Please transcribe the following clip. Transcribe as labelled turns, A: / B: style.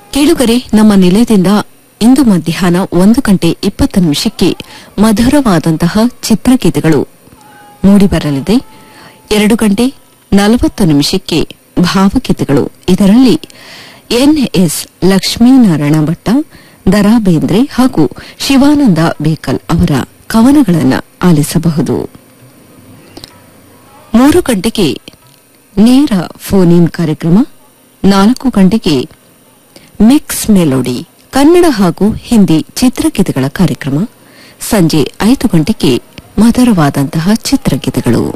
A: ಕೇಳುಗರೆ ನಮ್ಮ ನಿಲಯದಿಂದ ಇಂದು ಮಧ್ಯಾಹ್ನ ಒಂದು ಗಂಟೆ ಇಪ್ಪತ್ತು ನಿಮಿಷಕ್ಕೆ ಮಧುರವಾದಂತಹ ಚಿತ್ರಗೀತೆಗಳು ಮೂಡಿಬರಲಿದೆ ಎರಡು ಗಂಟೆ ನಲವತ್ತು ನಿಮಿಷಕ್ಕೆ ಭಾವಗೀತೆಗಳು ಇದರಲ್ಲಿ ಎನ್ಎಸ್ ಲಕ್ಷ್ಮೀನಾರಾಯಣ ಭಟ್ಟ ದರಾ ಬೇಂದ್ರೆ ಹಾಗೂ ಶಿವಾನಂದ ಬೇಕಲ್ ಅವರ ಕವನಗಳನ್ನು ಆಲಿಸಬಹುದು ಮೂರು ಗಂಟೆಗೆ ನೇರ ಫೋನ್ ಇನ್ ಕಾರ್ಯಕ್ರಮ ನಾಲ್ಕು ಗಂಟೆಗೆ ಮಿಕ್ಸ್ ಮೆಲೋಡಿ ಕನ್ನಡ ಹಾಗೂ ಹಿಂದಿ ಚಿತ್ರಗೀತೆಗಳ ಕಾರ್ಯಕ್ರಮ ಸಂಜೆ ಐದು ಗಂಟೆಗೆ ಮಧುರವಾದಂತಹ ಚಿತ್ರಗೀತೆಗಳು